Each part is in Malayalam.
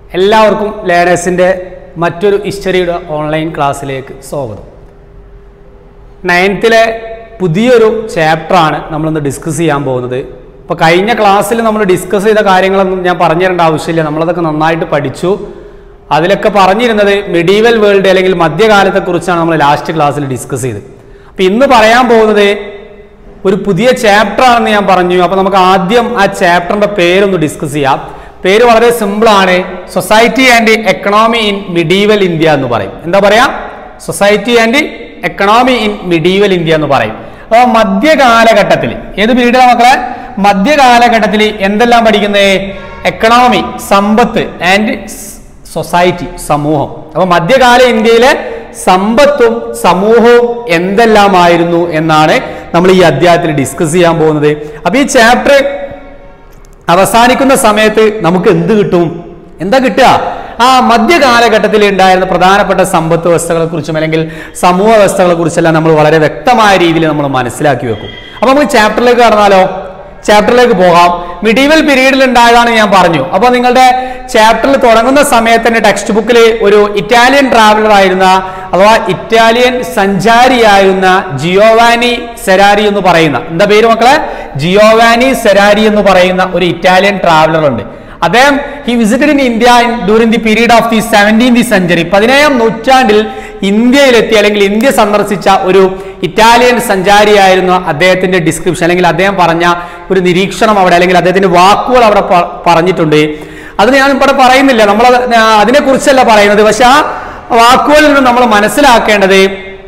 എല്ലാവർക്കും ലേണേഴ്സിൻ്റെ മറ്റൊരു ഹിസ്റ്ററിയുടെ ഓൺലൈൻ ക്ലാസ്സിലേക്ക് സ്വാഗതം നയൻത്തിലെ പുതിയൊരു ചാപ്റ്ററാണ് നമ്മളിന്ന് ഡിസ്കസ് ചെയ്യാൻ പോകുന്നത് ഇപ്പോൾ കഴിഞ്ഞ ക്ലാസ്സിൽ നമ്മൾ ഡിസ്കസ് ചെയ്ത കാര്യങ്ങളൊന്നും ഞാൻ പറഞ്ഞു തരേണ്ട ആവശ്യമില്ല നമ്മളതൊക്കെ നന്നായിട്ട് പഠിച്ചു അതിലൊക്കെ പറഞ്ഞിരുന്നത് മെഡീവൽ വേൾഡ് അല്ലെങ്കിൽ മധ്യകാലത്തെക്കുറിച്ചാണ് നമ്മൾ ലാസ്റ്റ് ക്ലാസ്സിൽ ഡിസ്കസ് ചെയ്തത് അപ്പോൾ ഇന്ന് പറയാൻ പോകുന്നത് ഒരു പുതിയ ചാപ്റ്റർ ആണെന്ന് ഞാൻ പറഞ്ഞു അപ്പോൾ നമുക്ക് ആദ്യം ആ ചാപ്റ്ററിന്റെ പേരൊന്ന് ഡിസ്കസ് ചെയ്യാം പേര് വളരെ സിമ്പിൾ ആണ് society and economy in medieval India എന്ന് പറയും എന്താ പറയാ society and economy in medieval India എന്ന് പറയും അപ്പോൾ മധ്യകാലഘട്ടത്തിൽ ഏത് പീരീഡാണ് മക്കളെ മധ്യകാലഘട്ടത്തിൽ എന്തെല്ലാം പഠിക്കുന്നത് എക്കണോമി സമ്പത്ത് ആൻഡ് സൊസൈറ്റി സമൂഹം അപ്പൊ മധ്യകാല ഇന്ത്യയിലെ സമ്പത്തും സമൂഹവും എന്തെല്ലാമായിരുന്നു എന്നാണ് നമ്മൾ ഈ അധ്യായത്തിൽ ഡിസ്കസ് ചെയ്യാൻ പോകുന്നത് അപ്പൊ ഈ ചാപ്റ്റർ അവസാനിക്കുന്ന സമയത്ത് നമുക്ക് എന്ത് കിട്ടും എന്താ കിട്ടുക ആ മധ്യകാലഘട്ടത്തിൽ ഉണ്ടായിരുന്ന പ്രധാനപ്പെട്ട സമ്പത്ത് വ്യവസ്ഥകളെ കുറിച്ചും അല്ലെങ്കിൽ സമൂഹ വ്യവസ്ഥകളെ കുറിച്ചെല്ലാം നമ്മൾ വളരെ വ്യക്തമായ രീതിയിൽ നമ്മൾ മനസ്സിലാക്കി വെക്കും അപ്പൊ നമുക്ക് ചാപ്റ്ററിലേക്ക് കടന്നാലോ ചാപ്റ്ററിലേക്ക് പോകാം മിഡീവൽ പീരീഡിൽ ഉണ്ടായതാണ് ഞാൻ പറഞ്ഞു അപ്പോൾ നിങ്ങളുടെ ചാപ്റ്ററിൽ തുടങ്ങുന്ന സമയത്ത് തന്നെ ടെക്സ്റ്റ് ബുക്കിൽ ഒരു ഇറ്റാലിയൻ ട്രാവലർ ആയിരുന്ന അഥവാ ഇറ്റാലിയൻ സഞ്ചാരിയായിരുന്ന ജിയോവാനി സെരാരി എന്ന് പറയുന്ന എന്താ പേര് മക്കളെ ജിയോവാനി സെരാരി എന്ന് പറയുന്ന ഒരു ഇറ്റാലിയൻ ട്രാവലർ ഉണ്ട് അദ്ദേഹം he visited in India in during the period of the seventeenth century പതിനേഴാം നൂറ്റാണ്ടിൽ ഇന്ത്യയിലെത്തി അല്ലെങ്കിൽ ഇന്ത്യ സന്ദർശിച്ച ഒരു ഇറ്റാലിയൻ സഞ്ചാരിയായിരുന്നു അദ്ദേഹത്തിന്റെ ഡിസ്ക്രിപ്ഷൻ അല്ലെങ്കിൽ അദ്ദേഹം പറഞ്ഞ ഒരു നിരീക്ഷണം അവിടെ അല്ലെങ്കിൽ അദ്ദേഹത്തിന്റെ വാക്കുകൾ അവിടെ പ- പറഞ്ഞിട്ടുണ്ട് അത് ഞാൻ ഇവിടെ പറയുന്നില്ല നമ്മൾ അതിനെ കുറിച്ചല്ല പറയുന്നത് പക്ഷെ ആ വാക്കുകളിൽ നിന്ന് നമ്മൾ മനസ്സിലാക്കേണ്ടത്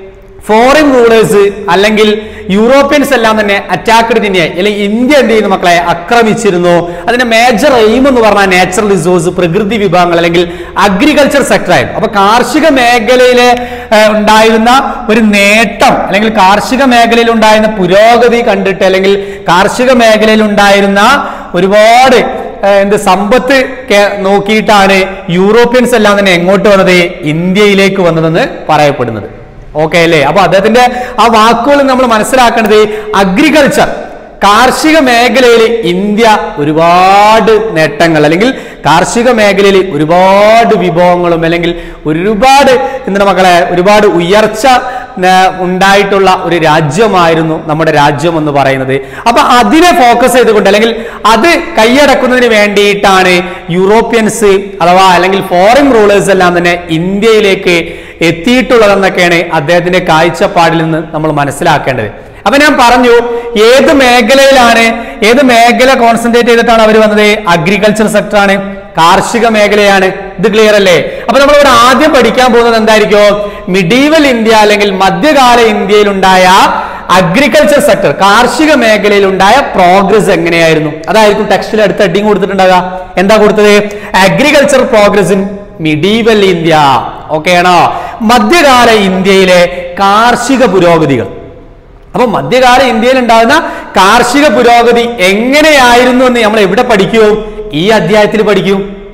ഫോറിൻ റൂളേഴ്സ് അല്ലെങ്കിൽ യൂറോപ്യൻസ് എല്ലാം തന്നെ അറ്റാക്ക്ഡ് ഇന്ത്യ അല്ലെങ്കിൽ ഇന്ത്യ എന്ത് ചെയ്യുന്നു മക്കളെ ആക്രമിച്ചിരുന്നു അതിന്റെ മേജർ എയിം എന്ന് പറഞ്ഞാൽ നാച്ചുറൽ റിസോഴ്സ് പ്രകൃതി വിഭവങ്ങൾ അല്ലെങ്കിൽ അഗ്രികൾച്ചർ സെക്ടർ ആയിരുന്നു അപ്പൊ കാർഷിക മേഖലയിൽ ഉണ്ടായിരുന്ന ഒരു നേട്ടം അല്ലെങ്കിൽ കാർഷിക മേഖലയിൽ ഉണ്ടായിരുന്ന പുരോഗതി കണ്ടിട്ട് അല്ലെങ്കിൽ കാർഷിക മേഖലയിൽ ഉണ്ടായിരുന്ന ഒരുപാട് ഏഹ്, എന്ത് സമ്പത്ത് കേ- നോക്കിയിട്ടാണ് യൂറോപ്യൻസ് എല്ലാം തന്നെ എങ്ങോട്ട് വന്നത് ഇന്ത്യയിലേക്ക് വന്നതെന്ന് പറയപ്പെടുന്നത് ഓക്കെ അല്ലേ അപ്പൊ അദ്ദേഹത്തിന്റെ ആ വാക്കുകൾ നമ്മൾ മനസ്സിലാക്കേണ്ടത് അഗ്രികൾച്ചർ കാർഷിക മേഖലയിൽ ഇന്ത്യ ഒരുപാട് നേട്ടങ്ങൾ അല്ലെങ്കിൽ കാർഷിക മേഖലയിൽ ഒരുപാട് വിഭവങ്ങളും അല്ലെങ്കിൽ ഒരുപാട് എന്താണ് മക്കളെ ഒരുപാട് ഉയർച്ച ന- ഉണ്ടായിട്ടുള്ള ഒരു രാജ്യമായിരുന്നു നമ്മുടെ രാജ്യം എന്ന് പറയുന്നത് അപ്പൊ അതിനെ ഫോക്കസ് ചെയ്തുകൊണ്ട് അല്ലെങ്കിൽ അത് കൈയടക്കുന്നതിന് വേണ്ടിയിട്ടാണ് യൂറോപ്യൻസ് അഥവാ അല്ലെങ്കിൽ ഫോറിൻ റൂളേഴ്സ് എല്ലാം തന്നെ ഇന്ത്യയിലേക്ക് എത്തിയിട്ടുള്ളതെന്നൊക്കെയാണ് അദ്ദേഹത്തിന്റെ കാഴ്ചപ്പാടിൽ നിന്ന് നമ്മൾ മനസ്സിലാക്കേണ്ടത് അപ്പൊ ഞാൻ പറഞ്ഞു ഏത് മേഖലയിലാണ് ഏത് മേഖല കോൺസെൻട്രേറ്റ് ചെയ്തിട്ടാണ് അവർ വന്നത് അഗ്രികൾച്ചർ സെക്ടർ ആണ് കാർഷിക മേഖലയാണ് ഇത് ക്ലിയർ അല്ലേ അപ്പൊ നമ്മൾ ഇവിടെ ആദ്യം പഠിക്കാൻ പോകുന്നത് എന്തായിരിക്കും മിഡീവൽ ഇന്ത്യ അല്ലെങ്കിൽ മധ്യകാല ഇന്ത്യയിൽ ഉണ്ടായ അഗ്രികൾച്ചർ സെക്ടർ കാർഷിക മേഖലയിൽ ഉണ്ടായ പ്രോഗ്രസ് എങ്ങനെയായിരുന്നു അതായിരിക്കും ടെക്സ്റ്റിൽ അടുത്ത ഹെഡിങ് കൊടുത്തിട്ടുണ്ടാകുക എന്താ കൊടുത്തത് agriculture progress in medieval India okay ആണോ മധ്യകാല ഇന്ത്യയിലെ കാർഷിക പുരോഗതികൾ അപ്പൊ മധ്യകാല ഇന്ത്യയിൽ ഉണ്ടാകുന്ന കാർഷിക പുരോഗതി എങ്ങനെയായിരുന്നു എന്ന് നമ്മൾ എവിടെ പഠിക്കൂ ഈ അധ്യായത്തിൽ പഠിക്കൂ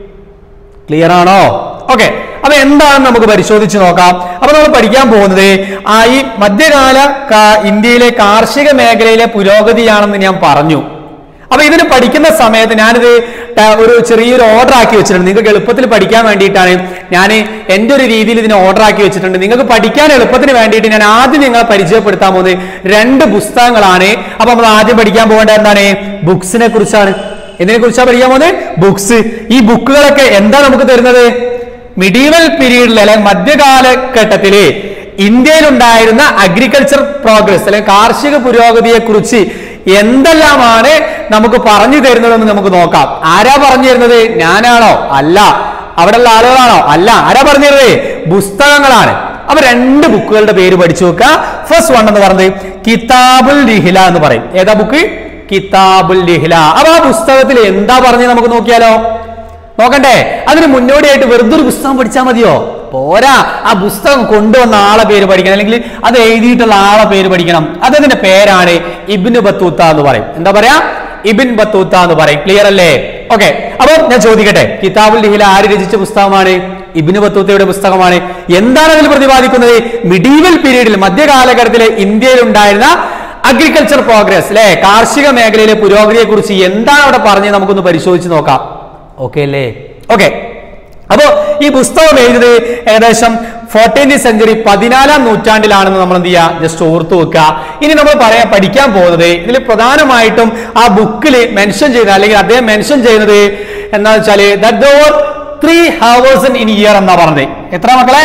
ക്ലിയർ ആണോ ഓക്കെ അപ്പൊ എന്താണെന്ന് നമുക്ക് പരിശോധിച്ച് നോക്കാം അപ്പൊ നമ്മൾ പഠിക്കാൻ പോകുന്നത് ആ ഈ മധ്യകാല കാ- ഇന്ത്യയിലെ കാർഷിക മേഖലയിലെ പുരോഗതിയാണെന്ന് ഞാൻ പറഞ്ഞു അപ്പൊ ഇതിന് പഠിക്കുന്ന സമയത്ത് ഞാനിത് ട- ഒരു ചെറിയൊരു ഓർഡർ ആക്കി വെച്ചിട്ടുണ്ട് നിങ്ങൾക്ക് എളുപ്പത്തിൽ പഠിക്കാൻ വേണ്ടിയിട്ടാണ് ഞാൻ എൻ്റെ ഒരു രീതിയിൽ ഇതിനെ ഓർഡർ ആക്കി വെച്ചിട്ടുണ്ട് നിങ്ങൾക്ക് പഠിക്കാൻ എളുപ്പത്തിന് വേണ്ടിയിട്ട് ഞാൻ ആദ്യം നിങ്ങളെ പരിചയപ്പെടുത്താൻ പോകുന്നത് രണ്ട് പുസ്തകങ്ങളാണ് അപ്പൊ നമ്മൾ ആദ്യം പഠിക്കാൻ പോകേണ്ട എന്താണ് ബുക്സിനെ കുറിച്ചാണ് എന്തിനെ കുറിച്ചാണ് പഠിക്കാൻ പോകുന്നത് ബുക്സ് ഈ ബുക്കുകളൊക്കെ എന്താ നമുക്ക് തരുന്നത് മിഡീവൽ പീരീഡിൽ അല്ലെങ്കിൽ മധ്യകാലഘട്ടത്തില് ഇന്ത്യയിലുണ്ടായിരുന്ന അഗ്രികൾച്ചർ പ്രോഗ്രസ് അല്ലെങ്കിൽ കാർഷിക പുരോഗതിയെ കുറിച്ച് എന്തെല്ലാമാണ് നമുക്ക് പറഞ്ഞു തരുന്നതെന്ന് നമുക്ക് നോക്കാം ആരാ പറഞ്ഞു തരുന്നത് ഞാനാണോ അല്ല അവിടെയുള്ള ആളുകളാണോ അല്ല ആരാ പറഞ്ഞു തരുന്നത് പുസ്തകങ്ങളാണ് അപ്പൊ രണ്ട് ബുക്കുകളുടെ പേര് പഠിച്ചു നോക്കുക ഫസ്റ്റ് വൺ എന്ന് പറയുന്നത് കിതാബുൽ ലിഹില എന്ന് പറയും ഏതാ ബുക്ക് കിതാബുൽ ലിഹില അപ്പൊ ആ പുസ്തകത്തിൽ എന്താ പറഞ്ഞത് നമുക്ക് നോക്കിയാലോ നോക്കണ്ടേ അതിന് മുന്നോടിയായിട്ട് വെറുതെ ഒരു പുസ്തകം പഠിച്ചാൽ മതിയോ പോരാ ആ പുസ്തകം കൊണ്ടുവന്ന ആളെ പേര് പഠിക്കണം അല്ലെങ്കിൽ അത് എഴുതിയിട്ടുള്ള ആളെ പേര് പഠിക്കണം അദ്ദേഹത്തിന്റെ പേരാണ് ഇബിന് ബത്തൂത്ത എന്ന് പറയും എന്താ പറയാ ഇബിൻ ബത്തൂത്ത എന്ന് പറയും ക്ലിയർ അല്ലേ ഓക്കെ അപ്പൊ ഞാൻ ചോദിക്കട്ടെ കിതാബുൽ ലിഹില ആര് രചിച്ച പുസ്തകമാണ് ഇബിന് ബത്തൂത്തയുടെ പുസ്തകമാണ് എന്താണ് അതിൽ പ്രതിപാദിക്കുന്നത് മിഡീവൽ പീരീഡിൽ മധ്യകാലഘട്ടത്തിലെ ഇന്ത്യയിൽ ഉണ്ടായിരുന്ന അഗ്രികൾച്ചർ പ്രോഗ്രസ് അല്ലെ കാർഷിക മേഖലയിലെ പുരോഗതിയെ കുറിച്ച് എന്താണ് അവിടെ പറഞ്ഞത് നമുക്കൊന്ന് പരിശോധിച്ച് നോക്കാം ഓക്കെ അല്ലേ ഓക്കെ അപ്പോ ഈ പുസ്തകം എഴുതിയത് ഏകദേശം ഫോർട്ടീൻത് സെഞ്ചുറി പതിനാലാം നൂറ്റാണ്ടിലാണെന്ന് നമ്മൾ എന്ത് ചെയ്യുക ജസ്റ്റ് ഓർത്തു വെക്കുക ഇനി നമ്മൾ പറയാ പഠിക്കാൻ പോകുന്നത് ഇതിൽ പ്രധാനമായിട്ടും ആ ബുക്കിൽ മെൻഷൻ ചെയ്ത അല്ലെങ്കിൽ അദ്ദേഹം മെൻഷൻ ചെയ്യുന്നത് എന്താ വെച്ചാല് ദോർ ത്രീ ഹവേഴ്സ് ഇൻ ഇയർ എന്നാ പറഞ്ഞത് എത്ര മക്കളെ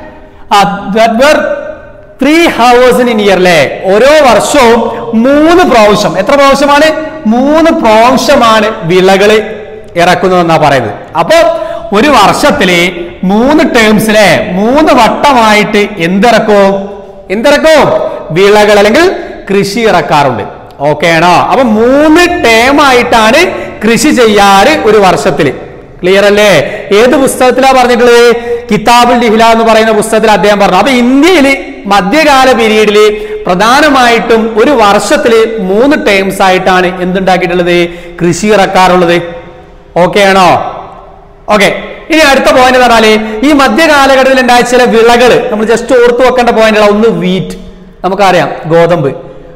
ത്രീ ഹവേഴ്സ് ഇൻ ഇയർ അല്ലേ ഓരോ വർഷവും മൂന്ന് പ്രാവശ്യം എത്ര പ്രാവശ്യമാണ് മൂന്ന് പ്രാവശ്യമാണ് വിളകള് ഇറക്കുന്നതെന്നാ പറയുന്നത് അപ്പൊ ഒരു വർഷത്തില് മൂന്ന് ടേംസിലെ മൂന്ന് വട്ടമായിട്ട് എന്തിറക്കും എന്തിറക്കും വിളകൾ അല്ലെങ്കിൽ കൃഷി ഇറക്കാറുണ്ട് ഓക്കെ ആണോ അപ്പൊ മൂന്ന് ടേം ആയിട്ടാണ് കൃഷി ചെയ്യാറ് ഒരു വർഷത്തില് ക്ലിയർ അല്ലേ ഏത് പുസ്തകത്തിലാ പറഞ്ഞിട്ടുള്ളത് കിതാബുൽ ലിഹില എന്ന് പറയുന്ന പുസ്തകത്തിൽ അദ്ദേഹം പറഞ്ഞു അപ്പൊ ഇന്ത്യയിൽ മധ്യകാല പീരീഡില് പ്രധാനമായിട്ടും ഒരു വർഷത്തില് മൂന്ന് ടേംസ് ആയിട്ടാണ് എന്തുണ്ടാക്കിയിട്ടുള്ളത് കൃഷി ഇറക്കാറുള്ളത് ഓക്കെ ആണോ ഓക്കെ ഇനി അടുത്ത പോയിന്റ് എന്ന് പറഞ്ഞാല് ഈ മധ്യകാലഘട്ടത്തിൽ ഉണ്ടായ ചില വിളകൾ നമ്മൾ ജസ്റ്റ് ഓർത്തു വെക്കേണ്ട പോയിന്റുകൾ ഒന്ന് വീറ്റ് നമുക്കറിയാം ഗോതമ്പ്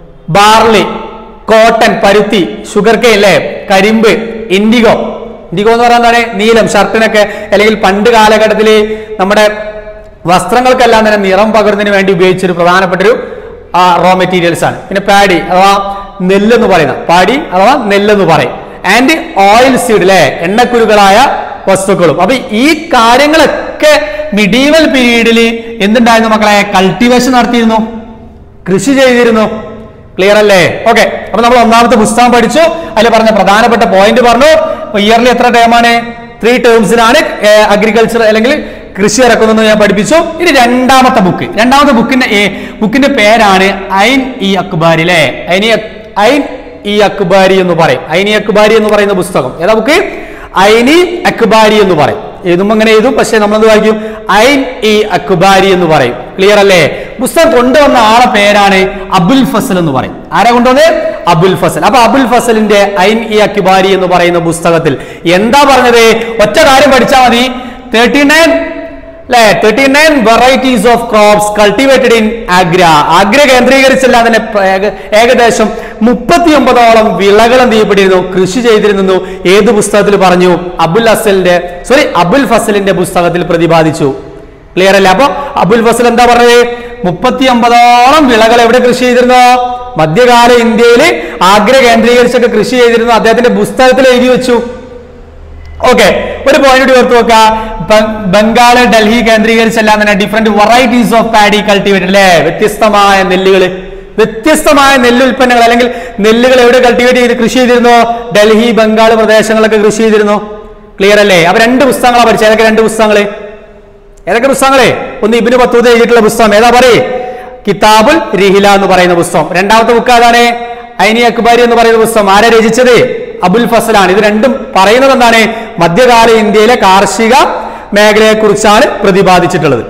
ബാർലി കോട്ടൺ പരുത്തി ഷുഗർ കെയിൻ അല്ലേ കരിമ്പ് ഇൻഡിഗോ ഇൻഡിഗോ എന്ന് പറയുന്നത് എന്താണ് നീലം ഷർട്ടിനൊക്കെ അല്ലെങ്കിൽ പണ്ട് കാലഘട്ടത്തിൽ നമ്മുടെ വസ്ത്രങ്ങൾക്കെല്ലാം തന്നെ നിറം പകർന്നതിന് വേണ്ടി ഉപയോഗിച്ചൊരു പ്രധാനപ്പെട്ട ഒരു റോ മെറ്റീരിയൽസ് ആണ് പിന്നെ പാഡി അഥവാ നെല്ലെന്ന് പറയുന്ന പാടി അഥവാ നെല്ലെന്ന് പറയും ആൻഡ് ഓയിൽ സീഡ് അല്ലെ എണ്ണക്കുരുകളായ വസ്തുക്കളും അപ്പൊ ഈ കാര്യങ്ങളൊക്കെ മിഡീവൽ പീരീഡിൽ എന്തുണ്ടായിരുന്നു മക്കളെ കൾട്ടിവേഷൻ നടത്തിയിരുന്നു കൃഷി ചെയ്തിരുന്നു ക്ലിയർ അല്ലേ ഓക്കെ അപ്പൊ നമ്മൾ ഒന്നാമത്തെ പുസ്തകം പഠിച്ചു അതിൽ പറഞ്ഞ പ്രധാനപ്പെട്ട പോയിന്റ് പറഞ്ഞു ഇയർലി എത്ര ടേമാണ് ത്രീ ടേംസിലാണ് അഗ്രികൾച്ചർ അല്ലെങ്കിൽ കൃഷി ഇറക്കുന്നത് ഞാൻ പഠിപ്പിച്ചു ഇനി രണ്ടാമത്തെ ബുക്ക് രണ്ടാമത്തെ ബുക്കിന്റെ ബുക്കിന്റെ പേരാണ് ഐൻ ഇ അക്ബാരി അല്ലെ ഐനി ഐൻ ഇ അക്ബാരി എന്ന് പറയും ഐനി അക്ബാരി എന്ന് പറയുന്ന പുസ്തകം ഏതാ ബുക്ക് ഐനി അക്ബാരി എന്ന് പറയും എഴുതുമ്പോൾ അങ്ങനെ എഴുതും പക്ഷെ നമ്മളത് വായിക്കും ഐൻ ഇ അക്ബാരി എന്ന് പറയും ക്ലിയർ അല്ലേ പുസ്തകം കൊണ്ടുവന്ന ആളെ പേരാണ് അബുൽ ഫസൽ എന്ന് പറയും ആരാ കൊണ്ടുവന്നത് അബുൽ ഫസൽ അപ്പൊ അബുൽ ഫസലിന്റെ ഐൻ ഇ അക്ബാരി എന്ന് പറയുന്ന പുസ്തകത്തിൽ എന്താ പറഞ്ഞത് ഒറ്റ കാര്യം പഠിച്ചാൽ മതി തേർട്ടി നയൻ അല്ലെ thirty nine varieties of crops cultivated in Agra Agra കേന്ദ്രീകരിച്ചെല്ലാം തന്നെ ഏക- ഏകദേശം മുപ്പത്തിയൊമ്പതോളം വിളകൾ എന്ത് ചെയ്യപ്പെട്ടിരുന്നു കൃഷി ചെയ്തിരുന്നു ഏത് പുസ്തകത്തിൽ പറഞ്ഞു അബുൽ അസലിന്റെ സോറി അബുൽ ഫസലിന്റെ പുസ്തകത്തിൽ പ്രതിപാദിച്ചു ക്ലിയർ അല്ലേ അപ്പൊ അബുൽ ഫസൽ എന്താ പറഞ്ഞത് മുപ്പത്തി ഒമ്പതോളം വിളകൾ എവിടെ കൃഷി ചെയ്തിരുന്നു മധ്യകാല ഇന്ത്യയിൽ ആഗ്ര കേന്ദ്രീകരിച്ചൊക്കെ കൃഷി ചെയ്തിരുന്നു അദ്ദേഹത്തിന്റെ പുസ്തകത്തിൽ എഴുതി വെച്ചു ഓക്കെ ഒരു പോയിന്റ് കൂടി ഓർത്ത് നോക്കുക ബ- ബംഗാള് ഡൽഹി കേന്ദ്രീകരിച്ചെല്ലാം തന്നെ different varieties of paddy cultivate അല്ലേ വ്യത്യസ്തമായ നെല്ലുകൾ വ്യത്യസ്തമായ നെല്ല് ഉൽപ്പന്നങ്ങൾ അല്ലെങ്കിൽ നെല്ലുകൾ എവിടെ കൾട്ടിവേറ്റ് ചെയ്ത് കൃഷി ചെയ്തിരുന്നു ഡൽഹി ബംഗാൾ പ്രദേശങ്ങളൊക്കെ കൃഷി ചെയ്തിരുന്നു ക്ലിയർ അല്ലേ അപ്പൊ രണ്ട് പുസ്തകങ്ങളാണ് പഠിച്ചത് ഏതൊക്കെ രണ്ട് പുസ്തകങ്ങള് ഏതൊക്കെ പുസ്തകങ്ങളെ ഒന്ന് ഇബിന് പത്തൂത് എഴുതിയിട്ടുള്ള പുസ്തകം ഏതാ പറയേ കിതാബുൽ റിഹില എന്ന് പറയുന്ന പുസ്തകം രണ്ടാമത്തെ ബുക്ക് ഏതാണ് ഐനി അക്ബാരി എന്ന് പറയുന്ന പുസ്തകം ആരെ രചിച്ചത് അബുൽ ഫസലാണ് ഇത് രണ്ടും പറയുന്നത് എന്താണ് മധ്യകാല ഇന്ത്യയിലെ കാർഷിക മേഖലയെ കുറിച്ചാണ് പ്രതിപാദിച്ചിട്ടുള്ളത്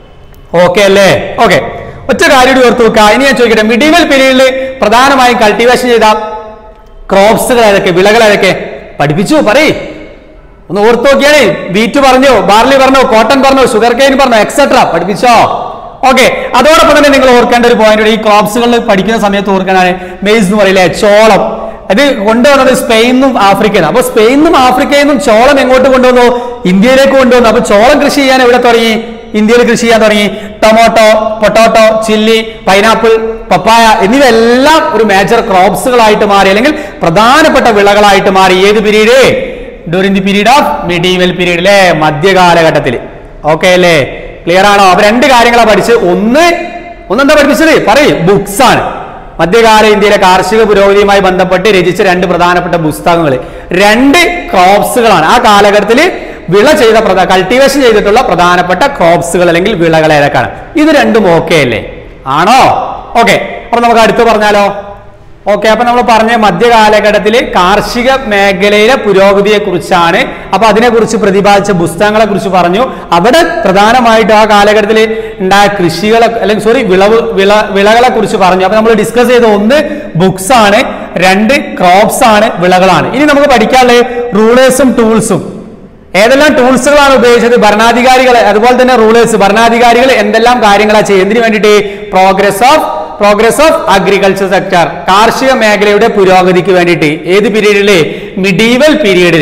ഓക്കെ അല്ലേ ഓക്കെ ഒറ്റ കാര്യം കൂടി ഓർത്ത് വെക്കുക ഇനി ഞാൻ ചോദിക്കട്ടെ മിഡീവൽ പീരീഡിൽ പ്രധാനമായും കൾട്ടിവേഷൻ ചെയ്ത ക്രോപ്സുകൾ ഏതൊക്കെ വിളകൾ ഏതൊക്കെ പഠിപ്പിച്ചു പറയേ ഒന്ന് ഓർത്ത് നോക്കിയാണേ വീറ്റ് പറഞ്ഞു ബാർലി പറഞ്ഞു കോട്ടൺ പറഞ്ഞു ഷുഗർ കെയിൻ പറഞ്ഞു എക്സെട്ര പഠിപ്പിച്ചോ ഓക്കെ അതോടൊപ്പം തന്നെ നിങ്ങൾ ഓർക്കേണ്ട ഒരു പോയിന്റ് ഈ ക്രോപ്സുകളിൽ പഠിക്കുന്ന സമയത്ത് ഓർക്കാനാണ് മെയ്സ് എന്ന് പറയില്ലേ ചോളം അത് കൊണ്ടുവന്നത് സ്പെയിനും ആഫ്രിക്കനും അപ്പൊ സ്പെയിനും ആഫ്രിക്കയിൽ നിന്നും ചോളം എങ്ങോട്ട് കൊണ്ടുവന്നു ഇന്ത്യയിലേക്ക് കൊണ്ടുവന്നു അപ്പൊ ചോളം കൃഷി ചെയ്യാൻ എവിടെ തുടങ്ങി ഇന്ത്യയിൽ കൃഷി ചെയ്യാൻ തുടങ്ങി tomato potato chilli pineapple papaya എന്നിവയെല്ലാം ഒരു മേജർ ക്രോപ്സുകളായിട്ട് മാറി അല്ലെങ്കിൽ പ്രധാനപ്പെട്ട വിളകളായിട്ട് മാറി ഏത് period during the period of medieval period അല്ലേ മധ്യകാലഘട്ടത്തിൽ ഓക്കെ അല്ലേ ക്ലിയർ ആണോ അപ്പൊ രണ്ട് കാര്യങ്ങളാണ് പഠിച്ചത് ഒന്ന് ഒന്നെന്താ പഠിപ്പിച്ചത് പറയും ബുക്സ് ആണ് മധ്യകാല ഇന്ത്യയിലെ കാർഷിക പുരോഗതിയുമായി ബന്ധപ്പെട്ട് രചിച്ച രണ്ട് പ്രധാനപ്പെട്ട പുസ്തകങ്ങൾ രണ്ട് ക്രോപ്സുകളാണ് ആ കാലഘട്ടത്തിൽ വിള ചെയ്ത കൾട്ടിവേഷൻ ചെയ്തിട്ടുള്ള പ്രധാനപ്പെട്ട ക്രോപ്സുകൾ അല്ലെങ്കിൽ വിളകൾ ഏതൊക്കെയാണ് ഇത് രണ്ടും ഓക്കെ അല്ലേ ആണോ ഓക്കെ അപ്പൊ നമുക്ക് അടുത്ത് പറഞ്ഞാലോ ഓക്കെ അപ്പൊ നമ്മൾ പറഞ്ഞ മധ്യകാലഘട്ടത്തിൽ കാർഷിക മേഖലയിലെ പുരോഗതിയെ കുറിച്ചാണ് അപ്പൊ അതിനെക്കുറിച്ച് പ്രതിപാദിച്ച പുസ്തകങ്ങളെ കുറിച്ച് പറഞ്ഞു അവിടെ പ്രധാനമായിട്ട് ആ കാലഘട്ടത്തിൽ ഉണ്ടായ കൃഷികളെ അല്ലെങ്കിൽ സോറി വിളവ് വിള വിളകളെ കുറിച്ച് പറഞ്ഞു അപ്പൊ നമ്മൾ ഡിസ്കസ് ചെയ്ത ഒന്ന് ബുക്സ് ആണ് രണ്ട് ക്രോപ്സ് ആണ് വിളകളാണ് ഇനി നമുക്ക് പഠിക്കാനുള്ളത് റൂളേഴ്സും ടൂൾസും ഏതെല്ലാം ടൂൾസുകളാണ് ഉപയോഗിച്ചത് ഭരണാധികാരികൾ അതുപോലെ തന്നെ റൂളേഴ്സ് ഭരണാധികാരികൾ എന്തെല്ലാം കാര്യങ്ങളാണ് ചെയ്യുന്നത് എന്തിനു വേണ്ടിയിട്ട് progress of progress of agriculture sector കാർഷിക മേഖലയുടെ പുരോഗതിക്ക് വേണ്ടിയിട്ട് ഏത് പീരീഡില് മിഡീവൽ പീരീഡിൽ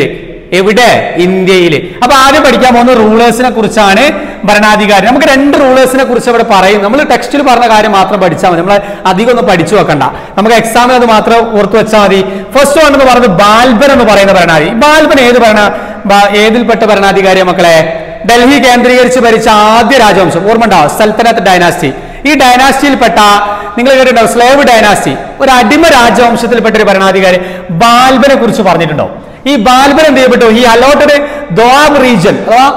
എവിടെ ഇന്ത്യയിൽ അപ്പൊ ആദ്യം പഠിക്കാൻ പോകുന്ന റൂളേഴ്സിനെ കുറിച്ചാണ് ഭരണാധികാരി നമുക്ക് രണ്ട് റൂളേഴ്സിനെ കുറിച്ച് ഇവിടെ പറയും നമ്മൾ ടെക്സ്റ്റിൽ പറഞ്ഞ കാര്യം മാത്രം പഠിച്ചാൽ മതി നമ്മൾ അധികം ഒന്നും പഠിച്ചു വെക്കണ്ട നമുക്ക് എക്സാമിൽ അത് മാത്രം ഓർത്തു വെച്ചാൽ മതി ഫസ്റ്റ് വൺ എന്ന് പറയുന്നത് ബാൽബൻ എന്ന് പറയുന്ന ഭരണാധി ബാൽബൻ ഏത് ഭരണ ബ- ഏതിൽപ്പെട്ട ഭരണാധികാരിയ മക്കളെ ഡൽഹി കേന്ദ്രീകരിച്ച് ഭരിച്ച ആദ്യ രാജവംശം ഓർമ്മ ഉണ്ടാവും സൽത്തനത്ത് ഡൈനാസ്റ്റി ഈ ഡൈനാസ്റ്റിയിൽപ്പെട്ട നിങ്ങൾ കേട്ടിട്ടുണ്ടാവും സ്ലേവ് ഡൈനാസ്റ്റി ഒരു അടിമ രാജവംശത്തിൽപ്പെട്ട ഒരു ഭരണാധികാരി ബാൽബനെ കുറിച്ച് പറഞ്ഞിട്ടുണ്ടോ ഈ ബാൽബൻ എന്ത് ചെയ്യപ്പെട്ടു ഈ അലോട്ടഡ് ദോബ് റീജൻ അഥവാ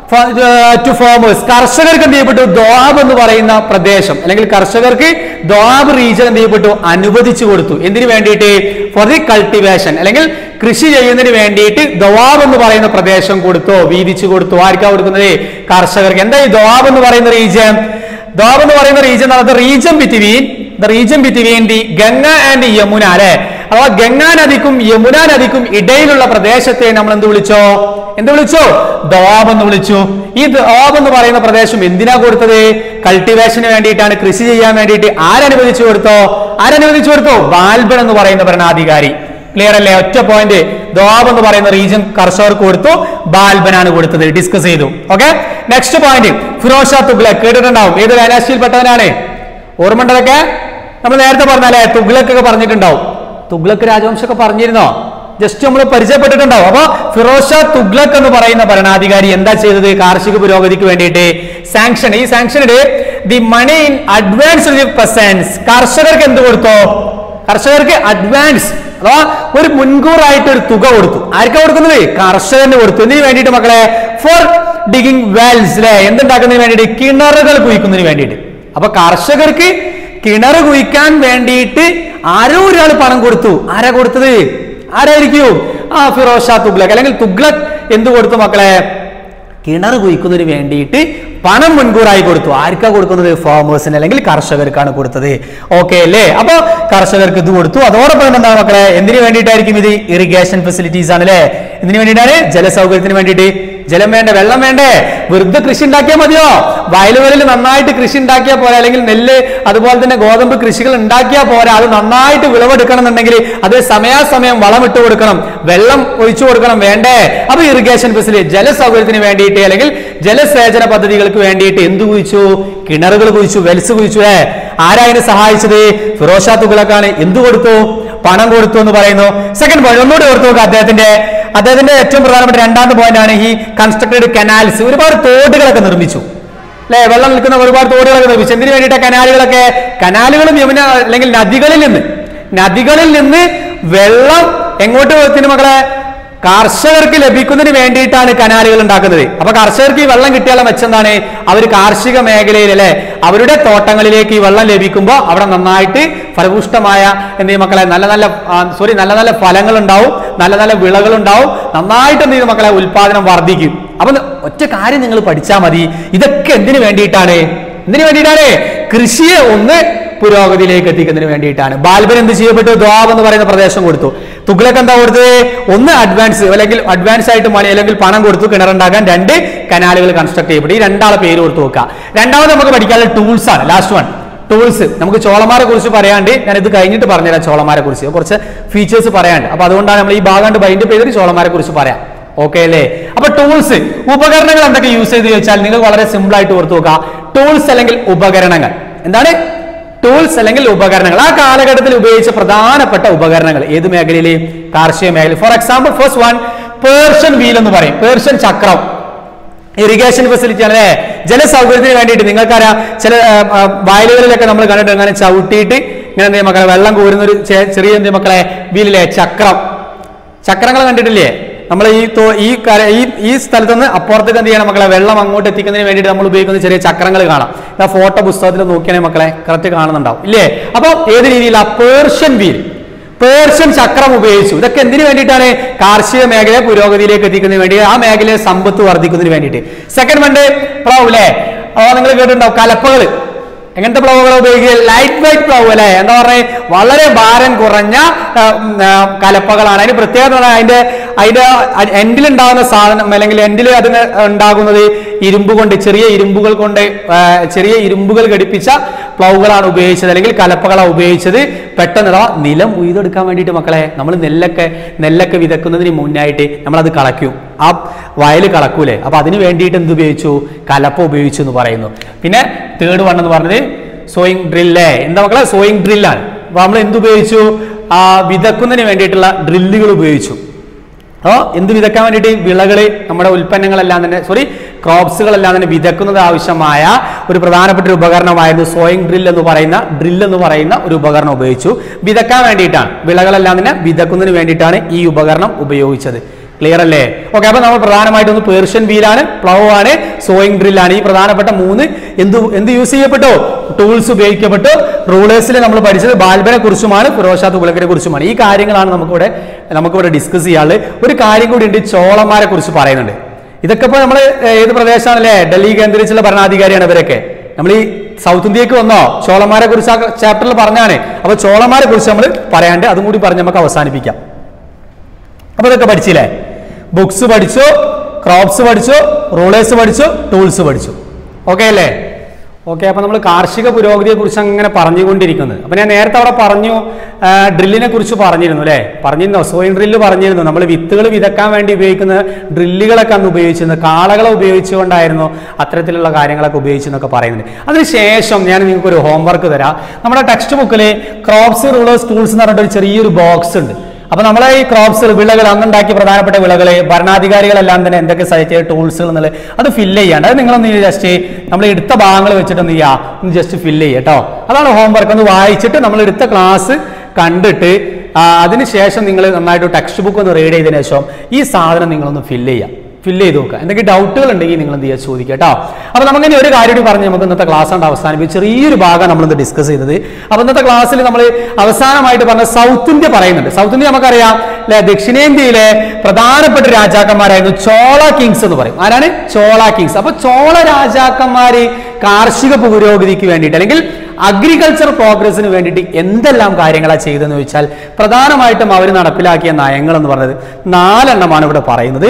ടു ഫോമേഴ്സ് കർഷകർക്ക് എന്ത് ചെയ്യപ്പെട്ടു ദോബ് എന്ന് പറയുന്ന പ്രദേശം അല്ലെങ്കിൽ കർഷകർക്ക് ദോബ് റീജൻ എന്ത് ചെയ്യപ്പെട്ടു അനുവദിച്ചു കൊടുത്തു എന്തിനു വേണ്ടിയിട്ട് ഫോർ ദി കൾട്ടിവേഷൻ അല്ലെങ്കിൽ കൃഷി ചെയ്യുന്നതിന് വേണ്ടിയിട്ട് ദോബ് എന്ന് പറയുന്ന പ്രദേശം കൊടുത്തോ വീതിച്ചു കൊടുത്തു ആർക്കാ കൊടുക്കുന്നത് കർഷകർക്ക് എന്താ ഈ ദോബ് എന്ന് പറയുന്ന റീജിയൻ ദോബ് എന്ന് പറയുന്ന region region between the region between the Ganga and Yamuna അല്ലെ അഥവാ ഗംഗാ നദിക്കും യമുന നദിക്കും ഇടയിലുള്ള പ്രദേശത്തെ നമ്മൾ എന്ത് വിളിച്ചോ എന്ത് വിളിച്ചു ദോബ് എന്ന് വിളിച്ചു ഈ ദോബ് എന്ന് പറയുന്ന പ്രദേശം എന്തിനാ കൊടുത്തത് കൾട്ടിവേഷന് വേണ്ടിയിട്ടാണ് കൃഷി ചെയ്യാൻ വേണ്ടിയിട്ട് ആരനുവദിച്ചു കൊടുത്തോ ആരനുവദിച്ചു കൊടുത്തോ ബാൽബൻ എന്ന് പറയുന്ന ഭരണാധികാരി ക്ലിയർ അല്ലേ ഒറ്റ പോയിന്റ് ദോബ് എന്ന് പറയുന്ന റീജിയൻ കർഷകർക്ക് കൊടുത്തു ബാൽബനാണ് കൊടുത്തത് ഡിസ്കസ് ചെയ്തു okay next point Firoz Tughlaq കേട്ടിട്ടുണ്ടാവും ഏത് ഡൈനാസ്റ്റിയിൽപ്പെട്ടവനാണ് ഓർമ്മണ്ടതൊക്കെ നമ്മൾ നേരത്തെ പറഞ്ഞാലേ തുഗ്ലക് ഒക്കെ പറഞ്ഞിട്ടുണ്ടാവും തുഗ്ലക് രാജവംശമൊക്കെ പറഞ്ഞിരുന്നോ ജസ്റ്റ് നമ്മൾ പരിചയപ്പെട്ടിട്ടുണ്ടാവും അപ്പൊ ഫിറോഷ തുഗ്ലക് എന്ന് പറയുന്ന ഭരണാധികാരി എന്താ ചെയ്തത് കാർഷിക പുരോഗതിക്ക് വേണ്ടിയിട്ട് സാങ്ഷൻ ഈ സാങ്ഷനിടെ the money in advance percents കർഷകർക്ക് എന്ത് കൊടുത്തോ കർഷകർക്ക് അഡ്വാൻസ് അഥവാ ഒരു മുൻകൂറായിട്ട് ഒരു തുക കൊടുത്തു ആർക്കാ കൊടുക്കുന്നത് കർഷകന് കൊടുത്തു എന്തിനു വേണ്ടിയിട്ട് മക്കളെ ഫോർ ഡിഗിങ് വെൽസ് അല്ലെ എന്തുണ്ടാക്കുന്നതിന് വേണ്ടിയിട്ട് കിണറുകൾ കുഴിക്കുന്നതിന് വേണ്ടിയിട്ട് അപ്പൊ കർഷകർക്ക് കിണർ കുഴിക്കാൻ വേണ്ടിയിട്ട് ആരോ ഒരാൾ പണം കൊടുത്തു ആരാ കൊടുത്തത് ആരായിരിക്കും ആ ഫിറോഷ തുഗ്ലക് അല്ലെങ്കിൽ തുഗ്ലക് എന്ത് കൊടുത്തു മക്കളെ കിണർ കുഴിക്കുന്നതിന് വേണ്ടിയിട്ട് പണം മുൻകൂറായി കൊടുത്തു ആർക്കാ കൊടുക്കുന്നത് ഫാമേഴ്സിന് അല്ലെങ്കിൽ കർഷകർക്കാണ് കൊടുത്തത് ഓക്കെ അല്ലേ അപ്പൊ കർഷകർക്ക് ഇത് കൊടുത്തു അതോടൊപ്പം തന്നെ എന്താ മക്കളെ എന്തിനു വേണ്ടിയിട്ടായിരിക്കും ഇത് ഇറിഗേഷൻ ഫെസിലിറ്റീസ് ആണ് അല്ലേ എന്തിനു വേണ്ടിയിട്ടാണ് ജലസൗകര്യത്തിന് വേണ്ടിയിട്ട് ജലം വേണ്ടേ വെള്ളം വേണ്ടേ വെറുതെ കൃഷി ഉണ്ടാക്കിയാൽ മതിയോ വയലുകളിൽ നന്നായിട്ട് കൃഷി ഉണ്ടാക്കിയാൽ പോരാ അല്ലെങ്കിൽ നെല്ല് അതുപോലെ തന്നെ ഗോതമ്പ് കൃഷികൾ ഉണ്ടാക്കിയാൽ പോരാ അത് നന്നായിട്ട് വിളവെടുക്കണം എന്നുണ്ടെങ്കിൽ അത് സമയാസമയം വളമിട്ട് കൊടുക്കണം വെള്ളം ഒഴിച്ചു കൊടുക്കണം വേണ്ടേ അപ്പൊ ഇറിഗേഷൻ ഫെസിലിറ്റി ജലസൗകര്യത്തിന് വേണ്ടിയിട്ട് അല്ലെങ്കിൽ ജലസേചന പദ്ധതികൾക്ക് വേണ്ടിയിട്ട് എന്ത് കുഴിച്ചു കിണറുകൾ കുഴിച്ചു വെൽസ് കുഴിച്ചു ഏ ആരാ അതിനെ സഹായിച്ചത് ഫിറോഷ തുകളക്കാണ് എന്ത് കൊടുത്തു പണം കൊടുത്തു എന്ന് പറയുന്നു സെക്കൻഡ് പോയിന്റ് ഒന്നുകൂടി ഓർത്തു നോക്കുക അദ്ദേഹത്തിന്റെ അദ്ദേഹത്തിന്റെ ഏറ്റവും പ്രധാനപ്പെട്ട രണ്ടാമത്തെ പോയിന്റ് ആണ് ഈ കൺസ്ട്രക്റ്റഡ് കനാൽസ് ഒരുപാട് തോടുകളൊക്കെ നിർമ്മിച്ചു അല്ലെ വെള്ളം നിൽക്കുന്ന ഒരുപാട് തോടുകളൊക്കെ നിർമ്മിച്ചു എന്തിനു വേണ്ടിയിട്ട് കനാലുകളൊക്കെ കനാലുകളും യമുന അല്ലെങ്കിൽ നദികളിൽ നിന്ന് നദികളിൽ നിന്ന് വെള്ളം എങ്ങോട്ട് എത്തിന് മക്കളെ കർഷകർക്ക് ലഭിക്കുന്നതിന് വേണ്ടിയിട്ടാണ് കനാലുകൾ ഉണ്ടാക്കുന്നത് അപ്പൊ കർഷകർക്ക് ഈ വെള്ളം കിട്ടിയാലും മെച്ചെന്താണ് അവർ കാർഷിക മേഖലയിൽ അല്ലെ അവരുടെ തോട്ടങ്ങളിലേക്ക് ഈ വെള്ളം ലഭിക്കുമ്പോൾ അവിടെ നന്നായിട്ട് ഫലപുഷ്ടമായ എന്ത് ചെയ്യും മക്കളെ നല്ല നല്ല സോറി നല്ല നല്ല ഫലങ്ങൾ ഉണ്ടാവും നല്ല നല്ല വിളകൾ ഉണ്ടാവും നന്നായിട്ട് എന്ത് ചെയ്യും മക്കളെ ഉൽപാദനം വർദ്ധിക്കും അപ്പൊ ഒറ്റ കാര്യം നിങ്ങൾ പഠിച്ചാൽ മതി ഇതൊക്കെ എന്തിനു വേണ്ടിയിട്ടാണ് എന്തിനു വേണ്ടിയിട്ടാണ് കൃഷിയെ ഒന്ന് പുരോഗതിയിലേക്ക് എത്തിക്കുന്നതിന് വേണ്ടിയിട്ടാണ് ബാൽബൻ എന്ത് ചെയ്യപ്പെട്ടു ദ്വാബ് എന്ന് പറയുന്ന പ്രദേശം കൊടുത്തു തുഗ്ലക്ക് എന്താ കൊടുത്തത് ഒന്ന് അഡ്വാൻസ് അല്ലെങ്കിൽ അഡ്വാൻസ് ആയിട്ട് മണി അല്ലെങ്കിൽ പണം കൊടുത്തു കിണറുണ്ടാക്കാൻ രണ്ട് കനാലുകൾ കൺസ്ട്രക്ട് ചെയ്യപ്പെട്ടു ഈ രണ്ടാളെ പേര് കൊടുത്തു നോക്കുക രണ്ടാമത് നമുക്ക് പഠിക്കാനുള്ള ടൂൾസ് ആണ് ലാസ്റ്റ് വൺ ടൂൾസ് നമുക്ക് ചോളമാരെ കുറിച്ച് പറയാണ്ട് ഞാൻ ഇത് കഴിഞ്ഞിട്ട് പറഞ്ഞുതരാം ചോളമാരെ കുറിച്ച് കുറച്ച് ഫീച്ചേഴ്സ് പറയാണ്ട് അപ്പൊ അതുകൊണ്ടാണ് നമ്മൾ ഈ ഭാഗം ബൈൻഡ് ചെയ്തിട്ട് ചോളമാരെ കുറിച്ച് പറയാം ഓക്കെ അല്ലേ അപ്പൊ ടൂൾസ് ഉപകരണങ്ങൾ എന്തൊക്കെ യൂസ് ചെയ്ത് ചോദിച്ചാൽ നിങ്ങൾ വളരെ സിമ്പിൾ ആയിട്ട് ഓർത്ത് നോക്കുക ടൂൾസ് അല്ലെങ്കിൽ ഉപകരണങ്ങൾ എന്താണ് ടൂൾസ് അല്ലെങ്കിൽ ഉപകരണങ്ങൾ ആ കാലഘട്ടത്തിൽ ഉപയോഗിച്ച പ്രധാനപ്പെട്ട ഉപകരണങ്ങൾ ഏത് മേഖലയിൽ കാർഷിക മേഖല for example first one Persian wheel എന്ന് പറയും പേർഷ്യൻ ചക്രം ഇറിഗേഷൻ ഫെസിലിറ്റി ആണ് അല്ലേ ജലസൗകര്യത്തിന് വേണ്ടിയിട്ട് നിങ്ങൾക്കറിയാം ചില ആ, ആ, വയലുകളിലൊക്കെ നമ്മൾ കണ്ടിട്ട് അങ്ങനെ ചവിട്ടിയിട്ട് ഇങ്ങനെ എന്ത് ചെയ്യും മക്കളെ വെള്ളം കോരുന്ന ഒരു ചെ- ചെറിയ എന്ത് ചെയ്യും മക്കളെ വീലിലെ ചക്രം ചക്രങ്ങൾ കണ്ടിട്ടില്ലേ നമ്മൾ ഈ തോ- ഈ കര ഈ ഈ സ്ഥലത്ത് നിന്ന് അപ്പുറത്തേക്ക് എന്ത് ചെയ്യണം മക്കളെ വെള്ളം അങ്ങോട്ട് എത്തിക്കുന്നതിന് വേണ്ടിയിട്ട് നമ്മൾ ഉപയോഗിക്കുന്ന ചെറിയ ചക്രങ്ങൾ കാണാം ആ ഫോട്ടോ പുസ്തകത്തിൽ നോക്കിയാണെങ്കിൽ മക്കളെ കറക്റ്റ് കാണുന്നുണ്ടാവും ഇല്ലേ അപ്പൊ ഏത് രീതിയിലാ പേർഷ്യൻ വീൽ പേർഷ്യൻ ചക്രം ഉപയോഗിച്ചു ഇതൊക്കെ എന്തിനു വേണ്ടിയിട്ടാണ് കാർഷിക മേഖലയെ പുരോഗതിയിലേക്ക് എത്തിക്കുന്നതിന് വേണ്ടി ആ മേഖലയെ സമ്പത്ത് വർദ്ധിക്കുന്നതിന് വേണ്ടിയിട്ട് സെക്കൻഡ് വണ്ട് പ്ലവ് അല്ലേ അപ്പൊ നിങ്ങൾ കേട്ടിട്ടുണ്ടാവും കലപ്പകൾ എങ്ങനത്തെ പ്ലവുകൾ ഉപയോഗിക്കുക ലൈറ്റ് വെയിറ്റ് പ്ലവ് അല്ലേ എന്താ പറഞ്ഞ വളരെ ഭാരം കുറഞ്ഞ ആ, ഉം, ആ, കലപ്പകളാണ് അതിന് പ്രത്യേകത എന്ന് പറഞ്ഞാൽ അതിന്റെ അതിന്റെ എൻഡിൽ ഉണ്ടാകുന്ന സാധനം അല്ലെങ്കിൽ എൻഡിൽ അതിന് ഉണ്ടാകുന്നത് ഇരുമ്പ് കൊണ്ട് ചെറിയ ഇരുമ്പുകൾ കൊണ്ട് ആ, ചെറിയ ഇരുമ്പുകൾ ഘടിപ്പിച്ച പ്ലൗകളാണ് ഉപയോഗിച്ചത് അല്ലെങ്കിൽ കലപ്പകളാണ് ഉപയോഗിച്ചത് പെട്ടെന്ന് അഥവാ നിലം ഉയ്തെടുക്കാൻ വേണ്ടിയിട്ട് മക്കളെ നമ്മൾ നെല്ലൊക്കെ നെല്ലൊക്കെ വിതക്കുന്നതിന് മുന്നായിട്ട് നമ്മളത് കളയ്ക്കും ആ വയൽ കളക്കൂലേ അപ്പൊ അതിന് വേണ്ടിയിട്ട് എന്ത് ഉപയോഗിച്ചു കലപ്പ ഉപയോഗിച്ചു എന്ന് പറയുന്നു പിന്നെ തേർഡ് വൺ എന്ന് പറഞ്ഞത് സോയിങ് ഡ്രില്ലേ എന്താ മക്കളെ സോയിങ് ഡ്രില്ലാണ് അപ്പൊ നമ്മൾ എന്ത് ഉപയോഗിച്ചു ആ വിതക്കുന്നതിന് വേണ്ടിയിട്ടുള്ള ഡ്രില്ലുകൾ ഉപയോഗിച്ചു അപ്പോൾ എന്ത് വിതക്കാൻ വേണ്ടിയിട്ട് വിളകൾ നമ്മുടെ ഉൽപ്പന്നങ്ങളെല്ലാം തന്നെ സോറി ക്രോപ്സുകളെല്ലാം തന്നെ വിതക്കുന്നത് ആവശ്യമായ ഒരു പ്രധാനപ്പെട്ട ഒരു ഉപകരണമായിരുന്നു സോയിങ് ഡ്രിൽ എന്ന് പറയുന്ന ഡ്രിൽ എന്ന് പറയുന്ന ഒരു ഉപകരണം ഉപയോഗിച്ചു വിതക്കാൻ വേണ്ടിയിട്ടാണ് വിളകളെല്ലാം തന്നെ വിതക്കുന്നതിന് വേണ്ടിയിട്ടാണ് ഈ ഉപകരണം ഉപയോഗിച്ചത് ക്ലിയർ അല്ലേ ഓക്കെ അപ്പൊ നമ്മൾ പ്രധാനമായിട്ടും ഒന്ന് പേർഷ്യൻ വീലാണ് പ്ലവ് ആണ് സോയിങ് ഡ്രില്ലാണ് ഈ പ്രധാനപ്പെട്ട മൂന്ന് എന്ത് എന്ത് യൂസ് ചെയ്യപ്പെട്ടു ടൂൾസ് ഉപയോഗിക്കപ്പെട്ടു റൂളേഴ്സിൽ നമ്മൾ പഠിച്ചത് ബാൽബനെ കുറിച്ചുമാണ് ഫിറോഷാ തുഗലക്കിനെ കുറിച്ചുമാണ് ഈ കാര്യങ്ങളാണ് നമുക്കിവിടെ നമുക്കിവിടെ ഡിസ്കസ് ചെയ്യാനുള്ളത് ഒരു കാര്യം കൂടി ഉണ്ട് ചോളന്മാരെ കുറിച്ച് പറയുന്നുണ്ട് ഇതൊക്കെ ഇപ്പോൾ നമ്മൾ ഏത് പ്രദേശമാണല്ലേ ഡൽഹി കേന്ദ്രീകരിച്ചുള്ള ഭരണാധികാരിയാണ് ഇവരൊക്കെ നമ്മൾ ഈ സൗത്ത് ഇന്ത്യക്ക് വന്നോ ചോളന്മാരെ കുറിച്ച് ആ ചാപ്റ്ററിൽ പറഞ്ഞാണ് അപ്പൊ ചോളന്മാരെ കുറിച്ച് നമ്മൾ പറയാണ്ട് അതും കൂടി പറഞ്ഞ് നമുക്ക് അവസാനിപ്പിക്കാം അപ്പൊ ഇതൊക്കെ പഠിച്ചില്ലേ ബുക്സ് പഠിച്ചു ക്രോപ്സ് പഠിച്ചു റൂളേഴ്സ് പഠിച്ചു ടൂൾസ് പഠിച്ചു ഓക്കെ അല്ലേ ഓക്കെ അപ്പൊ നമ്മൾ കാർഷിക പുരോഗതിയെ കുറിച്ച് അങ്ങനെ പറഞ്ഞുകൊണ്ടിരിക്കുന്നത് അപ്പൊ ഞാൻ നേരത്തെ അവിടെ പറഞ്ഞു ഡ്രില്ലിനെ കുറിച്ച് പറഞ്ഞിരുന്നു അല്ലേ പറഞ്ഞിരുന്നോ സോയിൻ ഡ്രില്ല് പറഞ്ഞിരുന്നു നമ്മൾ വിത്തുകൾ വിതക്കാൻ വേണ്ടി ഉപയോഗിക്കുന്ന ഡ്രില്ലുകളൊക്കെ അന്ന് ഉപയോഗിച്ചിരുന്നത് കാളകളെ ഉപയോഗിച്ചുകൊണ്ടായിരുന്നു അത്തരത്തിലുള്ള കാര്യങ്ങളൊക്കെ ഉപയോഗിച്ചെന്നൊക്കെ പറയുന്നുണ്ട് അതിനുശേഷം ഞാൻ നിങ്ങൾക്ക് ഒരു ഹോംവർക്ക് തരാം നമ്മുടെ ടെക്സ്റ്റ് ബുക്കിൽ ക്രോപ്സ് റൂളേഴ്സ് ടൂൾസ് എന്ന് പറഞ്ഞിട്ട് ഒരു ചെറിയൊരു ബോക്സ് ഉണ്ട് അപ്പൊ നമ്മളെ ഈ ക്രോപ്സ് വിളകൾ അന്നുണ്ടാക്കിയ പ്രധാനപ്പെട്ട വിളകള് ഭരണാധികാരികളെല്ലാം തന്നെ എന്തൊക്കെ സഹിച്ച ടൂൾസുകൾ എന്നുള്ളത് അത് ഫില്ല് ചെയ്യാണ്ട് അത് നിങ്ങളൊന്ന് ജസ്റ്റ് നമ്മൾ എടുത്ത ഭാഗങ്ങൾ വെച്ചിട്ട് ഒന്ന് ചെയ്യാ ഒന്ന് ജസ്റ്റ് ഫില്ല് ചെയ്യുക കേട്ടോ അതാണ് ഹോംവർക്ക് ഒന്ന് വായിച്ചിട്ട് നമ്മൾ എടുത്ത ക്ലാസ് കണ്ടിട്ട് ആ, അതിനുശേഷം നിങ്ങൾ നന്നായിട്ട് ടെക്സ്റ്റ് ബുക്ക് ഒന്ന് റീഡ് ചെയ്തതിനു ശേഷം ഈ സാധനം നിങ്ങളൊന്ന് ഫില്ല് ചെയ്യാം ഫില്ല് ചെയ്ത് നോക്കുക എന്തെങ്കിലും ഡൗട്ടുകൾ ഉണ്ടെങ്കിൽ നിങ്ങൾ എന്ത് ചെയ്യുക ചോദിക്കുക കേട്ടോ അപ്പൊ നമുക്കിനി ഒരു കാര്യം കൂടി പറഞ്ഞ് നമുക്ക് ഇന്നത്തെ ക്ലാസ് കൊണ്ട് അവസാനിപ്പിച്ച് ചെറിയൊരു ഭാഗം നമ്മൾ ഇന്ന് ഡിസ്കസ് ചെയ്തത് അപ്പൊ ഇന്നത്തെ ക്ലാസ്സിൽ നമ്മൾ അവസാനമായിട്ട് പറഞ്ഞ സൗത്ത് ഇന്ത്യ പറയുന്നുണ്ട് സൗത്ത് ഇന്ത്യ നമുക്കറിയാം അല്ലെ ദക്ഷിണേന്ത്യയിലെ പ്രധാനപ്പെട്ട രാജാക്കന്മാരായിരുന്നു ചോള കിങ്സ് എന്ന് പറയും ആരാണ് ചോള കിങ്സ് അപ്പൊ ചോള രാജാക്കന്മാര് കാർഷിക പുരോഗതിക്ക് വേണ്ടിയിട്ട് അല്ലെങ്കിൽ അഗ്രികൾച്ചർ പ്രോഗ്രസിന് വേണ്ടിയിട്ട് എന്തെല്ലാം കാര്യങ്ങളാണ് ചെയ്തതെന്ന് ചോദിച്ചാൽ പ്രധാനമായിട്ടും അവർ നടപ്പിലാക്കിയ നയങ്ങൾ എന്ന് പറഞ്ഞത് നാലെണ്ണമാണ് ഇവിടെ പറയുന്നത്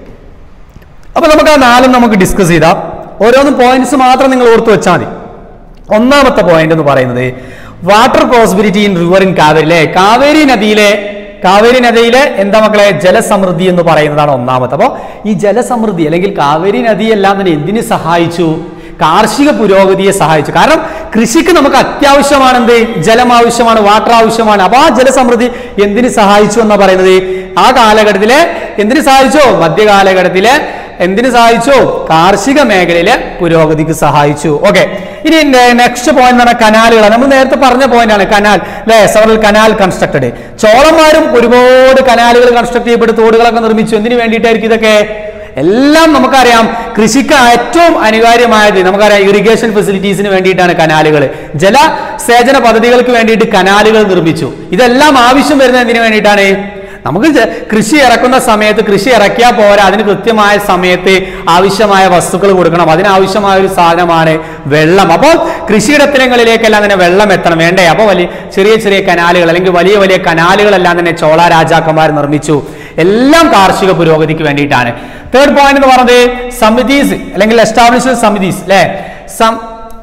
അപ്പൊ നമുക്ക് ആ നാലും നമുക്ക് ഡിസ്കസ് ചെയ്താം ഓരോന്നും പോയിന്റ്സ് മാത്രം നിങ്ങൾ ഓർത്തു വെച്ചാൽ മതി ഒന്നാമത്തെ പോയിന്റ് എന്ന് പറയുന്നത് water prosperity in river in Kaveri അല്ലെ കാവേരി നദിയിലെ കാവേരി നദിയിലെ എന്താ മക്കളെ ജലസമൃദ്ധി എന്ന് പറയുന്നതാണ് ഒന്നാമത്തെ അപ്പോൾ ഈ ജലസമൃദ്ധി അല്ലെങ്കിൽ കാവേരി നദി എല്ലാം തന്നെ എന്തിനു സഹായിച്ചു കാർഷിക പുരോഗതിയെ സഹായിച്ചു കാരണം കൃഷിക്ക് നമുക്ക് അത്യാവശ്യമാണ് എന്ത് ജലം ആവശ്യമാണ് വാട്ടർ ആവശ്യമാണ് അപ്പൊ ആ ജലസമൃദ്ധി എന്തിനു സഹായിച്ചു എന്നാ പറയുന്നത് ആ കാലഘട്ടത്തിലെ എന്തിനു സഹായിച്ചു മധ്യകാലഘട്ടത്തിലെ എന്തിനു സഹായിച്ചു കാർഷിക മേഖലയിലെ പുരോഗതിക്ക് സഹായിച്ചു ഓക്കെ ഇനി നെക്സ്റ്റ് പോയിന്റ് എന്ന് പറഞ്ഞാൽ കനാലുകൾ നമ്മൾ നേരത്തെ പറഞ്ഞ പോയിന്റ് ആണ് കനാൽ അല്ലെ സെവറൽ കനാൽ കൺസ്ട്രക്റ്റഡ് ചോളന്മാരും ഒരുപാട് കനാലുകൾ കൺസ്ട്രക്ട് ചെയ്യപ്പെട്ട് തോടുകളൊക്കെ നിർമ്മിച്ചു എന്തിനു വേണ്ടിയിട്ടായിരിക്കും ഇതൊക്കെ എല്ലാം നമുക്കറിയാം കൃഷിക്ക് ഏറ്റവും അനിവാര്യമായത് നമുക്കറിയാം ഇറിഗേഷൻ ഫെസിലിറ്റീസിന് വേണ്ടിയിട്ടാണ് കനാലുകൾ ജലസേചന പദ്ധതികൾക്ക് വേണ്ടിയിട്ട് കനാലുകൾ നിർമ്മിച്ചു ഇതെല്ലാം ആവശ്യം വരുന്നത് എന്തിനു വേണ്ടിയിട്ടാണ് നമുക്ക് ജ- കൃഷി ഇറക്കുന്ന സമയത്ത് കൃഷി ഇറക്കിയാൽ പോരാ അതിന് കൃത്യമായ സമയത്ത് ആവശ്യമായ വസ്തുക്കൾ കൊടുക്കണം അതിനാവശ്യമായ ഒരു സാധനമാണ് വെള്ളം അപ്പോൾ കൃഷിയിടത്തിനങ്ങളിലേക്കെല്ലാം തന്നെ വെള്ളം എത്തണം വേണ്ടേ അപ്പോൾ വലിയ ചെറിയ ചെറിയ കനാലുകൾ അല്ലെങ്കിൽ വലിയ വലിയ കനാലുകളെല്ലാം തന്നെ ചോള രാജാക്കന്മാർ നിർമ്മിച്ചു എല്ലാം കാർഷിക പുരോഗതിക്ക് വേണ്ടിയിട്ടാണ് തേർഡ് പോയിന്റ് എന്ന് പറഞ്ഞത് സമിതീസ് അല്ലെങ്കിൽ എസ്റ്റാബ്ലിഷ് സമിതീസ് അല്ലെ സം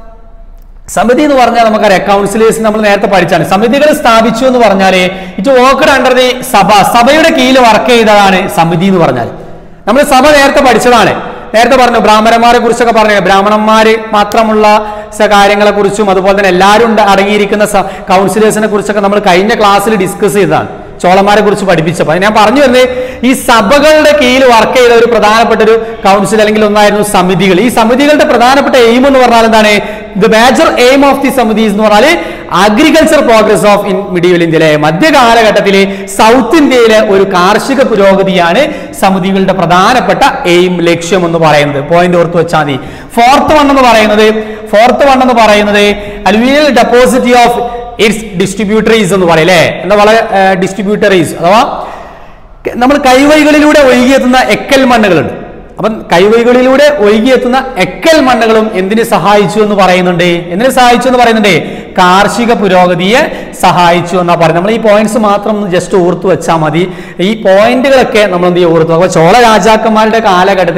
സമിതി എന്ന് പറഞ്ഞാൽ നമുക്കറിയാം കൗൺസിലേഴ്സ് നമ്മൾ നേരത്തെ പഠിച്ചാണ് സമിതികൾ സ്ഥാപിച്ചു എന്ന് പറഞ്ഞാൽ ഇറ്റ് വർക്ക്ഡ് അണ്ടർ ദി സഭ സഭയുടെ കീഴിൽ വർക്ക് ചെയ്തതാണ് സമിതി എന്ന് പറഞ്ഞാൽ നമ്മൾ സഭ നേരത്തെ പഠിച്ചതാണ് നേരത്തെ പറഞ്ഞു ബ്രാഹ്മണന്മാരെ കുറിച്ചൊക്കെ പറഞ്ഞു ബ്രാഹ്മണന്മാര് മാത്രമുള്ള സ കാര്യങ്ങളെ കുറിച്ചും അതുപോലെ തന്നെ എല്ലാവരും ഉണ്ട് അടങ്ങിയിരിക്കുന്ന കൗൺസിലേഴ്സിനെ കുറിച്ചൊക്കെ നമ്മൾ കഴിഞ്ഞ ക്ലാസ്സിൽ ഡിസ്കസ് ചെയ്തതാണ് ചോളന്മാരെ കുറിച്ച് പഠിപ്പിച്ചപ്പോൾ അത് ഞാൻ പറഞ്ഞു വരുന്നത് ഈ സഭകളുടെ കീഴിൽ വർക്ക് ചെയ്ത ഒരു പ്രധാനപ്പെട്ട ഒരു കൗൺസിൽ അല്ലെങ്കിൽ ഒന്നായിരുന്നു സമിതികൾ ഈ സമിതികളുടെ പ്രധാനപ്പെട്ട എയിം എന്ന് പറഞ്ഞാൽ എന്താണ് the major aim of the സമിതീസ് എന്ന് പറഞ്ഞാൽ agriculture progress of in medieval ഇന്ത്യയിലെ മധ്യകാലഘട്ടത്തിലെ സൗത്ത് ഇന്ത്യയിലെ ഒരു കാർഷിക പുരോഗതിയാണ് സമിതികളുടെ പ്രധാനപ്പെട്ട എയിം ലക്ഷ്യം എന്ന് പറയുന്നത് പോയിന്റ് ഓർത്ത് വെച്ചാൽ മതി ഫോർത്ത് വൺ എന്ന് പറയുന്നത് ഫോർത്ത് വൺ എന്ന് പറയുന്നത് aluminium deposit of its distributaries എന്ന് പറയും അല്ലേ എന്താ വളരെ ഡിസ്ട്രിബ്യൂട്ടറീസ് അഥവാ ക- നമ്മൾ കൈവഴികളിലൂടെ ഒഴുകിയെത്തുന്ന എക്കൽ മണ്ണുകളുണ്ട് അപ്പം കൈവഴികളിലൂടെ ഒഴുകിയെത്തുന്ന എക്കൽ മണ്ണുകളും എന്തിന് സഹായിച്ചു എന്ന് പറയുന്നുണ്ട് എന്തിന് സഹായിച്ചു എന്ന് പറയുന്നുണ്ട് കാർഷിക പുരോഗതിയെ സഹായിച്ചു എന്നാ പറയുന്നത് നമ്മൾ ഈ പോയിന്റ്സ് മാത്രം ഒന്ന് ജസ്റ്റ് ഓർത്തു വെച്ചാൽ മതി ഈ പോയിന്റുകളൊക്കെ നമ്മൾ എന്ത് ചെയ്യും ഓർത്തു അപ്പോൾ ചോള രാജാക്കന്മാരുടെ കാലഘട്ടത്തിൽ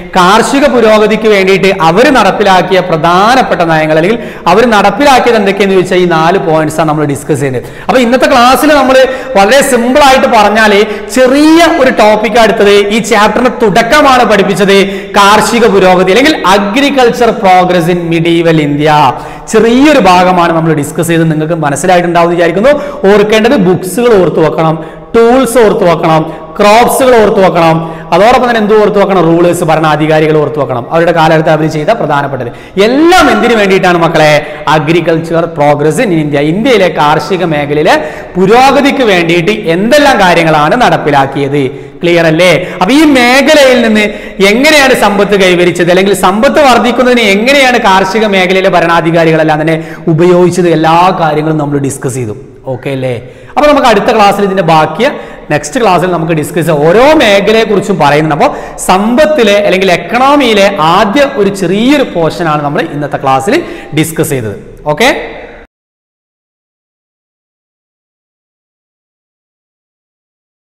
കാർഷിക പുരോഗതിക്ക് വേണ്ടിയിട്ട് അവർ നടപ്പിലാക്കിയ പ്രധാനപ്പെട്ട നയങ്ങൾ അല്ലെങ്കിൽ അവർ നടപ്പിലാക്കിയത് എന്തൊക്കെയെന്ന് ചോദിച്ചാൽ ഈ നാല് പോയിന്റ്സ് ആണ് നമ്മൾ ഡിസ്കസ് ചെയ്യുന്നത് അപ്പൊ ഇന്നത്തെ ക്ലാസ്സിൽ നമ്മൾ വളരെ സിമ്പിൾ ആയിട്ട് പറഞ്ഞാൽ ചെറിയ ഒരു ടോപ്പിക് എടുത്തത് ഈ ചാപ്റ്ററിന്റെ തുടക്കമാണ് പഠിപ്പിച്ചത് കാർഷിക പുരോഗതി അല്ലെങ്കിൽ agriculture progress in medieval India ചെറിയൊരു ഭാഗമാണ് നമ്മൾ ഡിസ്കസ് ചെയ്ത് നിങ്ങൾക്ക് മനസ്സിലായിട്ടുണ്ടാവും എന്ന് വിചാരിക്കുന്നു ഓർക്കേണ്ടത് ബുക്സുകൾ ഓർത്തു വെക്കണം ടൂൾസ് ഓർത്തു വെക്കണം ക്രോപ്സുകൾ ഓർത്തു വെക്കണം അതോടൊപ്പം തന്നെ എന്ത് ഓർത്തു വെക്കണം റൂളേഴ്സ് ഭരണാധികാരികൾ ഓർത്തു വെക്കണം അവരുടെ കാലഘട്ടത്തിൽ അവർ ചെയ്ത പ്രധാനപ്പെട്ടത് എല്ലാം എന്തിനു വേണ്ടിയിട്ടാണ് മക്കളെ അഗ്രികൾച്ചർ പ്രോഗ്രസ് ഇൻ ഇന്ത്യ ഇന്ത്യയിലെ കാർഷിക മേഖലയിലെ പുരോഗതിക്ക് വേണ്ടിയിട്ട് എന്തെല്ലാം കാര്യങ്ങളാണ് നടപ്പിലാക്കിയത് ക്ലിയർ അല്ലേ അപ്പൊ ഈ മേഖലയിൽ നിന്ന് എങ്ങനെയാണ് സമ്പത്ത് കൈവരിച്ചത് അല്ലെങ്കിൽ സമ്പത്ത് വർദ്ധിക്കുന്നതിന് എങ്ങനെയാണ് കാർഷിക മേഖലയിലെ ഭരണാധികാരികളെല്ലാം തന്നെ ഉപയോഗിച്ചത് എല്ലാ കാര്യങ്ങളും നമ്മൾ ഡിസ്കസ് ചെയ്തു ഓക്കെ അല്ലേ അപ്പൊ നമുക്ക് അടുത്ത ക്ലാസ്സിൽ ഇതിന്റെ ബാക്കിയ നെക്സ്റ്റ് ക്ലാസ്സിൽ നമുക്ക് ഡിസ്കസ് ചെയ്യാം ഓരോ മേഖലയെ കുറിച്ചും പറയുന്നുണ്ട് അപ്പോൾ സമ്പത്തിലെ അല്ലെങ്കിൽ എക്കണോമിയിലെ ആദ്യ ഒരു ചെറിയൊരു പോർഷനാണ് നമ്മൾ ഇന്നത്തെ ക്ലാസ്സിൽ ഡിസ്കസ് ചെയ്തത് ഓക്കെ